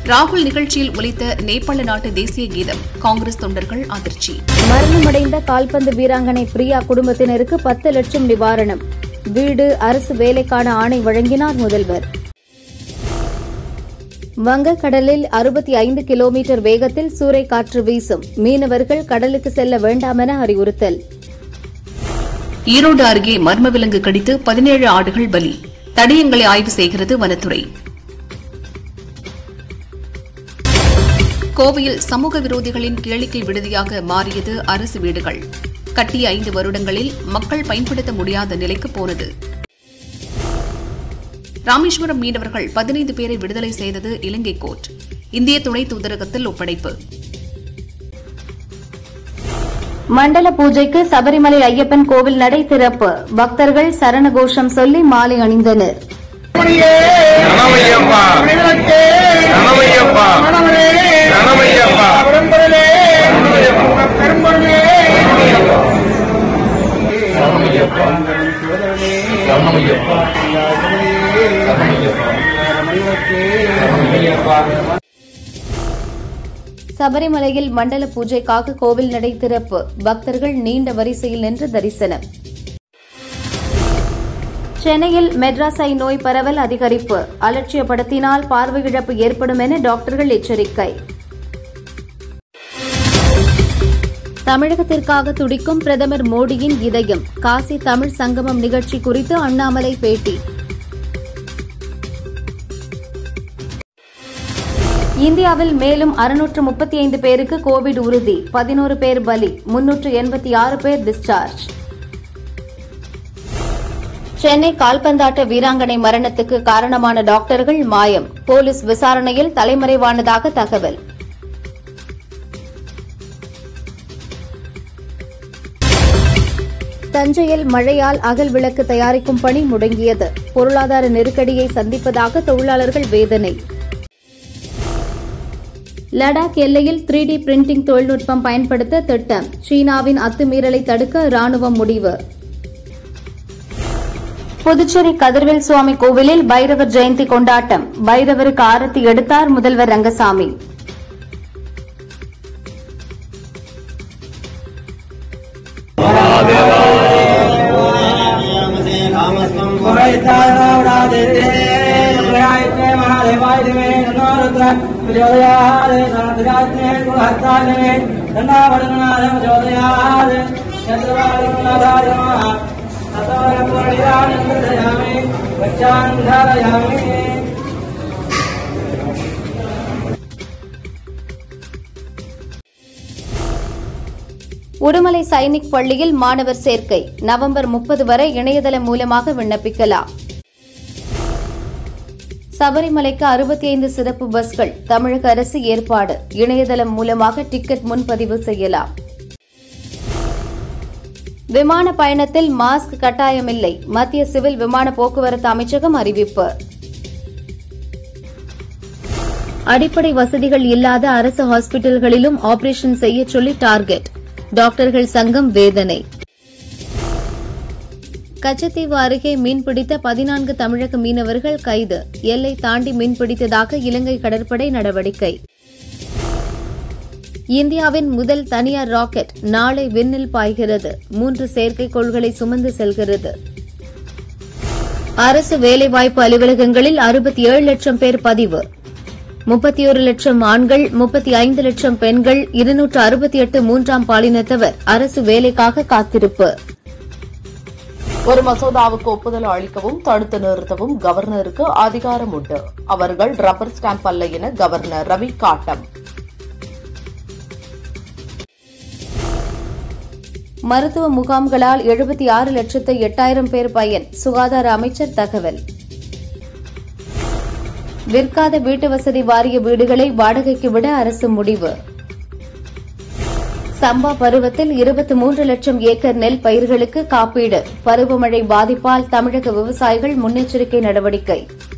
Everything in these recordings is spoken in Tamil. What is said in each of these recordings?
ராகுல் நிகழ்ச்சியில் ஒலித்த நேபாள நாட்டு தேசிய கீதம் காங்கிரஸ் தொண்டர்கள் அதிர்ச்சி மரணமடைந்த கால்பந்து வீராங்கனை பிரியா குடும்பத்தினருக்கு பத்து லட்சம் நிவாரணம் வீடு அரசு வேலைக்கான ஆணை வழங்கினார் முதல்வர் வங்கக்கடலில் அறுபத்தி ஐந்து கிலோமீட்டர் வேகத்தில் சூறைக்காற்று வீசும் மீனவர்கள் கடலுக்கு செல்ல வேண்டாம் என அறிவுறுத்தல் ஈரோடு அருகே மர்ம விலங்கு கடித்து பதினேழு ஆடுகள் பலி தடயங்களை ஆய்வு செய்கிறது வனத்துறை கோவையில் சமூக விரோதிகளின் கேளிக்கை விடுதியாக மாறியது அரசு வீடுகள் கட்டிய ஐந்து வருடங்களில் மக்கள் பயன்படுத்த முடியாத நிலைக்கு போனது ராமேஸ்வரம் மீனவர்கள் பதினைந்து பேரை விடுதலை செய்தது இலங்கை கோர்ட் இந்திய துணை தூதரகத்தில் ஒப்படைப்பு மண்டல பூஜைக்கு சபரிமலை ஐயப்பன் கோவில் நடை திறப்பு பக்தர்கள் சரண கோஷம் சொல்லி மாலை அணிந்தனர் ரணமையப்பா ரணமையப்பா ரணமையப்பா சபரிமலையில் மண்டல பூஜைக்காக கோவில் நடை திறப்பு பக்தர்கள் நீண்ட வரிசையில் நின்று தரிசனம் சென்னையில் மெட்ராஸ் ஐ நோய் பரவல் அதிகரிப்பு அலட்சியப்படுத்தினால் பார்வை இழப்பு ஏற்படும் என டாக்டர்கள் எச்சரிக்கை தமிழகத்திற்காக துடிக்கும் பிரதமர் மோடியின் இதயம் காசி தமிழ் சங்கமம் நிகழ்ச்சி குறித்து அண்ணாமலை பேட்டி இந்தியாவில் மேலும் அறுநூற்று முப்பத்தி ஐந்து பேருக்கு கோவிட் உறுதி பதினோரு பேர் பலி முன்னூற்று எண்பத்தி ஆறு பேர் டிஸ்சார்ஜ் சென்னை கால்பந்தாட்ட வீராங்கனை மரணத்துக்கு காரணமான டாக்டர்கள் மாயம் போலீஸ் விசாரணையில் தலைமறைவானதாக தகவல் தஞ்சையில் மழையால் அகல் விளக்கு தயாரிக்கும் பணி முடங்கியது பொருளாதார நெருக்கடியை சந்திப்பதாக தொழிலாளர்கள் வேதனை லடாக் எல்லையில் த்ரீ டி பிரிண்டிங் தொழில்நுட்பம் பயன்படுத்த திட்டம் சீனாவின் அத்துமீறலை தடுக்க ராணுவம் முடிவு புதுச்சேரி கதிர்வேல் சுவாமி கோவிலில் பைரவர் ஜெயந்தி கொண்டாட்டம் பைரவருக்கு ஆரத்தி எடுத்தார் முதல்வர் ரங்கசாமி ധാരയാമി உடுமலை சைனிக் பள்ளியில் மாணவர் சேர்க்கை நவம்பர் முப்பது வரை இணையதளம் மூலமாக விண்ணப்பிக்கலாம் சபரிமலைக்கு அறுபத்தி ஐந்து சிறப்பு பஸ்கள் தமிழக அரசு ஏற்பாடு இணையதளம் மூலமாக டிக்கெட் முன்பதிவு செய்யலாம் விமான பயணத்தில் மாஸ்க் கட்டாயமில்லை மத்திய சிவில் விமான போக்குவரத்து அமைச்சகம் அறிவிப்பு அடிப்படை வசதிகள் இல்லாத அரசு ஹாஸ்பிட்டல்களிலும் ஆபரேஷன் செய்ய சொல்லி டார்கெட் டாக்டர்கள் சங்கம் வேதனை கச்சத்தீவு அருகே மீன்பிடித்த பதினான்கு தமிழக மீனவர்கள் கைது எல்லை தாண்டி மீன்பிடித்ததாக இலங்கை கடற்படை நடவடிக்கை இந்தியாவின் முதல் தனியார் ராக்கெட் நாளை விண்ணில் பாய்கிறது மூன்று செயற்கைக்கோள்களை சுமந்து செல்கிறது அரசு வேலைவாய்ப்பு அலுவலகங்களில் அறுபத்தி ஏழு லட்சம் பேர் பதிவு முப்பத்தி ஒரு லட்சம் ஆண்கள் முப்பத்தி ஐந்து லட்சம் பெண்கள் இருநூற்று அறுபத்தி எட்டு மூன்றாம் பாலினத்தவர் அரசு வேலைக்காக காத்திருப்பு ஒரு மசோதாவுக்கு ஒப்புதல் அளிக்கவும் தடுத்து நிறுத்தவும் கவர்னருக்கு அதிகாரம் உண்டு அவர்கள் ரப்பர் ஸ்டாம்ப் அல்ல என கவர்னர் ரவி காட்டம் மருத்துவ முகாம்களால் எழுபத்தி ஆறு லட்சத்து எட்டாயிரம் பேர் பயன் சுகாதார அமைச்சர் தகவல் விற்காத வீட்டு வசதி வாரிய வீடுகளை வாடகைக்கு விட அரசு முடிவு சம்பா பருவத்தில் இருபத்தி மூன்று லட்சம் ஏக்கர் நெல் பயிர்களுக்கு காப்பீடு பருவமழை பாதிப்பால் தமிழக விவசாயிகள் முன்னெச்சரிக்கை நடவடிக்கை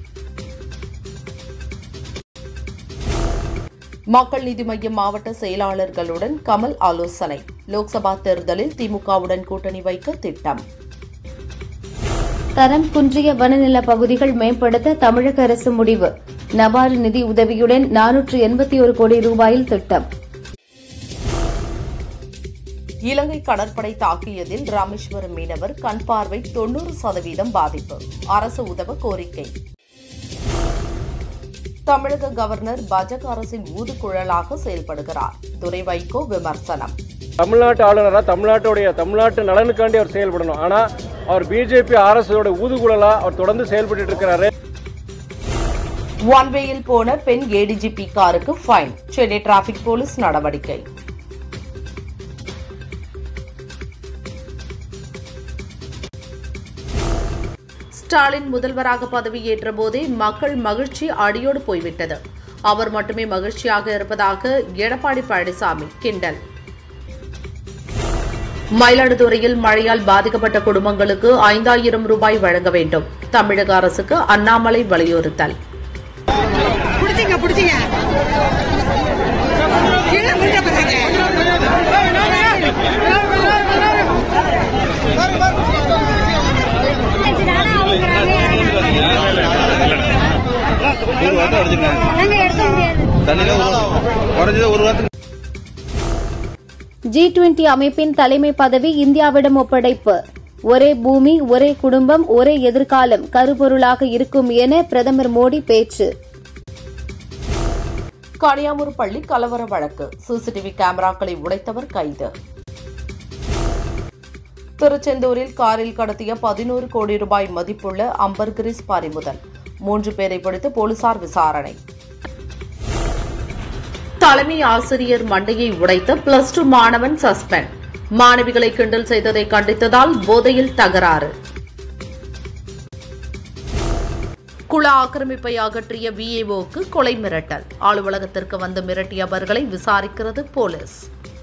மக்கள் நீதி மய்யம் மாவட்ட செயலாளர்களுடன் கமல் ஆலோசனை லோக்சபா தேர்தலில் திமுகவுடன் கூட்டணி வைக்க திட்டம் தரம் குன்றிய வனநில பகுதிகள் மேம்படுத்த தமிழக அரசு முடிவு நபார்டு நிதி உதவியுடன் நானூற்று எண்பத்தி ஒரு கோடி ரூபாயில் திட்டம் இலங்கை கடற்படை தாக்கியதில் ராமேஸ்வரம் மீனவர் கண் பார்வை தொன்னூறு சதவீதம் பாதிப்பு அரசு உதவ கோரிக்கை தமிழக கவர்னர் பாஜக அரசின் ஊதுகுழலாக செயல்படுகிறார் துரை வைகோ விமர்சனம் தமிழ்நாட்டு ஆளுநராக தமிழ்நாட்டுடைய தமிழ்நாட்டு நலனுக்காண்டி அவர் செயல்படணும் ஆனா அவர் பிஜேபி அரசோட ஊதுகுழலா அவர் தொடர்ந்து செயல்பட்டு இருக்கிறாரு ஒன்வேயில் போன பெண் ஏடிஜிபி காருக்கு ஃபைன் சென்னை டிராபிக் போலீஸ் நடவடிக்கை ஸ்டாலின் முதல்வராக பதவியேற்ற போதே மக்கள் மகிழ்ச்சி அடியோடு போய்விட்டது அவர் மட்டுமே மகிழ்ச்சியாக இருப்பதாக எடப்பாடி பழனிசாமி கிண்டல் மயிலாடுதுறையில் மழையால் பாதிக்கப்பட்ட குடும்பங்களுக்கு ஐந்தாயிரம் ரூபாய் வழங்க வேண்டும் தமிழக அரசுக்கு அண்ணாமலை வலியுறுத்தல் பிடிச்சிங்க பிடிச்சிங்க கீழே விழுந்த பாருங்க ஒரு வாரத்தை அடிச்சுங்க தண்ணியில ஒரு குறைஞ்சது ஒரு வாரத்துக்கு ஜி டுவெண்டி அமைப்பின் தலைமை பதவி இந்தியாவிடம் ஒப்படைப்பு ஒரே பூமி ஒரே குடும்பம் ஒரே எதிர்காலம் கருப்பொருளாக இருக்கும் என பிரதமர் மோடி பேச்சு கனியாமூர் பள்ளி கலவர வழக்கு சிசிடிவி கேமராக்களை உடைத்தவர் கைது திருச்செந்தூரில் காரில் கடத்திய பதினோரு கோடி ரூபாய் மதிப்புள்ள அம்பர்கிரிஸ் பறிமுதல் மூன்று பேரை பிடித்து போலீசார் விசாரணை தலைமை ஆசிரியர் மண்டையை உடைத்த பிளஸ் டூ மாணவன் சஸ்பெண்ட் மாணவிகளை கிண்டல் செய்ததை கண்டித்ததால் போதையில் தகராறு குள ஆக்கிரமிப்பை அகற்றிய விஏஓக்கு கொலை மிரட்டல் அலுவலகத்திற்கு வந்து மிரட்டியவர்களை விசாரிக்கிறது போலீஸ்